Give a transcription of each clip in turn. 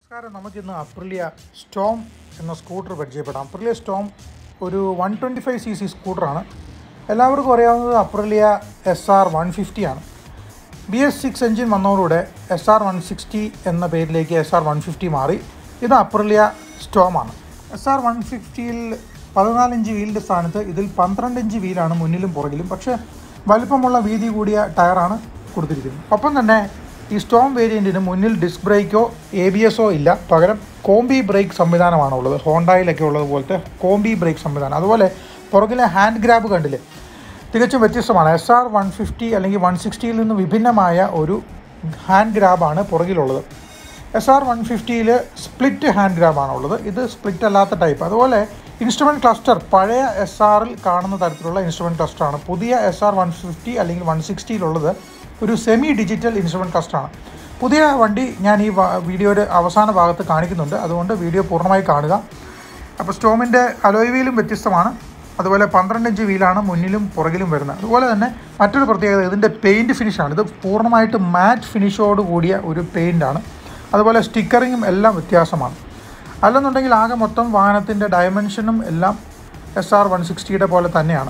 നമസ്കാരം നമുക്കിന്ന് അപ്രിലിയ സ്റ്റോം എന്ന സ്കൂട്ടർ പരിചയപ്പെടാം അപ്രിലിയ സ്റ്റോം ഒരു one twenty five C C സ്കൂട്ടറാണ് എല്ലാവർക്കും അറിയാവുന്നത് Aprilia S R one fifty ആണ് ബി എസ് സിക്സ് എഞ്ചിൻ വന്നതോടുകൂടെ എസ് ആർ വൺ സിക്സ്റ്റി എന്ന പേരിലേക്ക് എസ് ആർ വൺ ഫിഫ്റ്റി മാറി ഇത് അപ്രിലിയ സ്റ്റോമാണ് എസ് ആർ വൺ ഫിഫ്റ്റിയിൽ പതിനാലിഞ്ച് വീലിൻ്റെ സ്ഥാനത്ത് ഇതിൽ പന്ത്രണ്ട് ഇഞ്ച് വീലാണ് മുന്നിലും പുറകിലും പക്ഷേ വലിപ്പമുള്ള വീതി കൂടിയ ടയറാണ് കൊടുത്തിരിക്കുന്നത് ഒപ്പം തന്നെ ഈ സ്റ്റോം വേരിയൻറ്റിന് മുന്നിൽ ഡിസ്ക് ബ്രേക്കോ എ ബി എസോ ഇല്ല പകരം കോംബി ബ്രേക്ക് സംവിധാനമാണ് ഉള്ളത് ഹോണ്ടായിലൊക്കെ ഉള്ളത് പോലത്തെ കോംബി ബ്രേക്ക് സംവിധാനം അതുപോലെ പുറകിലെ ഹാൻഡ് ഗ്രാബ് കണ്ടില്ലേ തികച്ചും വ്യത്യസ്തമാണ് എസ് ആർ വൺ ഫിഫ്റ്റി അല്ലെങ്കിൽ വൺ സിക്സ്റ്റിയിൽ നിന്ന് വിഭിന്നമായ ഒരു ഹാൻഡ് ഗ്രാബാണ് പുറകിലുള്ളത് എസ് ആർ വൺ ഫിഫ്റ്റിയിൽ സ്പ്ലിറ്റ് ഹാൻഡ് ഗ്രാബാണ് ഉള്ളത് ഇത് സ്പ്ലിറ്റ് അല്ലാത്ത ടൈപ്പ് അതുപോലെ ഇൻസ്ട്രുമെൻറ്റ് ക്ലസ്റ്റർ പഴയ എസ് ആറിൽ കാണുന്ന തരത്തിലുള്ള ഇൻസ്ട്രുമെൻറ്റ് ക്ലസ്റ്ററാണ് പുതിയ എസ് ആർ വൺ ഫിഫ്റ്റി അല്ലെങ്കിൽ വൺ സിക്സ്റ്റിയിലുള്ളത് ഒരു സെമി ഡിജിറ്റൽ ഇൻസ്ട്രുമെൻറ്റ് ക്ലസ്റ്ററാണ് പുതിയ വണ്ടി ഞാൻ ഈ വ- വീഡിയോയുടെ അവസാന ഭാഗത്ത് കാണിക്കുന്നുണ്ട് അതുകൊണ്ട് വീഡിയോ പൂർണ്ണമായി കാണുക അപ്പോൾ സ്റ്റോമിൻ്റെ അലോയ് വീലും വ്യത്യസ്തമാണ് അതുപോലെ പന്ത്രണ്ട് ഇഞ്ച് വീലാണ് മുന്നിലും പുറകിലും വരുന്നത് അതുപോലെ തന്നെ മറ്റൊരു പ്രത്യേകത ഇതിൻ്റെ പെയിൻറ്റ് ഫിനിഷാണ് ഇത് പൂർണ്ണമായിട്ട് മാറ്റ് ഫിനിഷോട് കൂടിയ ഒരു പെയിൻ്റാണ് അതുപോലെ സ്റ്റിക്കറിങ്ങും എല്ലാം വ്യത്യാസമാണ് അല്ലെന്നുണ്ടെങ്കിൽ ആകെ മൊത്തം വാഹനത്തിൻ്റെ ഡയമെൻഷനും എല്ലാം എസ് ആർ വൺ സിക്സ്റ്റിയുടെ പോലെ തന്നെയാണ്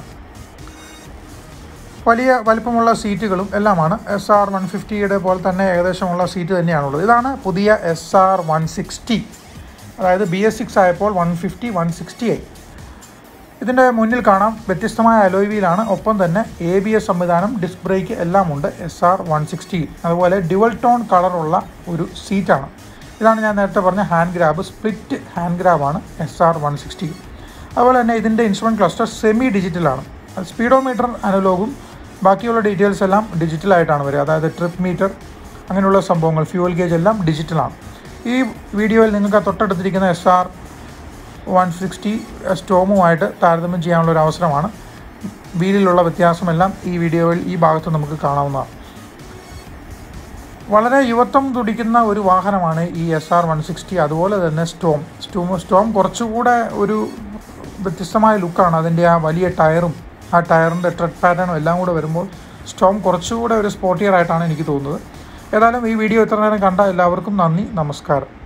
വലിയ വലിപ്പമുള്ള സീറ്റുകളും എല്ലാമാണ് എസ് ആർ വൺ ഫിഫ്റ്റിയുടെ പോലെ തന്നെ ഏകദേശമുള്ള സീറ്റ് തന്നെയാണുള്ളത് ഇതാണ് പുതിയ എസ് ആർ വൺ സിക്സ്റ്റി അതായത് ബി എസ് സിക്സ് ആയപ്പോൾ വൺ ഫിഫ്റ്റി വൺ സിക്സ്റ്റി ആയി ഇതിൻ്റെ മുന്നിൽ കാണാം വ്യത്യസ്തമായ അലോയ് വീലാണ് ഒപ്പം തന്നെ എ ബി എസ് സംവിധാനം ഡിസ്ക് ബ്രേക്ക് എല്ലാം ഉണ്ട് എസ് ആർ വൺ സിക്സ്റ്റി അതുപോലെ ഡ്യുവൽ ടോൺ കളറുള്ള ഒരു സീറ്റാണ് ഇതാണ് ഞാൻ നേരത്തെ പറഞ്ഞ ഹാൻഡ് ഗ്രാബ് സ്പ്ലിറ്റ് ഹാൻഡ് ഗ്രാബാണ് എസ് ആർ വൺ സിക്സ്റ്റി അതുപോലെ തന്നെ ഇതിൻ്റെ ഇൻസ്ട്രുമെൻറ്റ് ക്ലസ്റ്റർ സെമി ഡിജിറ്റലാണ് സ്പീഡോമീറ്റർ അനലോഗും ബാക്കിയുള്ള ഡീറ്റെയിൽസ് എല്ലാം ഡിജിറ്റലായിട്ടാണ് വരിക അതായത് ട്രിപ്പ് മീറ്റർ അങ്ങനെയുള്ള സംഭവങ്ങൾ ഫ്യൂവൽ ഗേജ് എല്ലാം ഡിജിറ്റലാണ് ഈ വീഡിയോയിൽ നിങ്ങൾക്ക് ആ തൊട്ടടുത്തിരിക്കുന്ന എസ് ആർ വൺ സിക്സ്റ്റി സ്റ്റോമുമായിട്ട് താരതമ്യം ചെയ്യാനുള്ള ഒരു അവസരമാണ് വീലിലുള്ള വ്യത്യാസമെല്ലാം ഈ വീഡിയോയിൽ ഈ ഭാഗത്ത് നമുക്ക് കാണാവുന്നതാണ് വളരെ യുവത്വം തുടിക്കുന്ന ഒരു വാഹനമാണ് ഈ എസ് ആർ വൺ സിക്സ്റ്റി അതുപോലെ തന്നെ സ്റ്റോം സ്റ്റോം സ്റ്റോം കുറച്ചുകൂടെ ഒരു വ്യത്യസ്തമായ ലുക്കാണ് അതിൻ്റെ ആ വലിയ ടയറും ആ ടയറിൻ്റെ ട്രെഡ് പാറ്റേണും എല്ലാം കൂടെ വരുമ്പോൾ സ്റ്റോം കുറച്ചുകൂടെ ഒരു സ്പോർട്ടിയർ ആയിട്ടാണ് എനിക്ക് തോന്നുന്നത് ഏതായാലും ഈ വീഡിയോ ഇത്ര നേരം കണ്ട എല്ലാവർക്കും നന്ദി നമസ്കാരം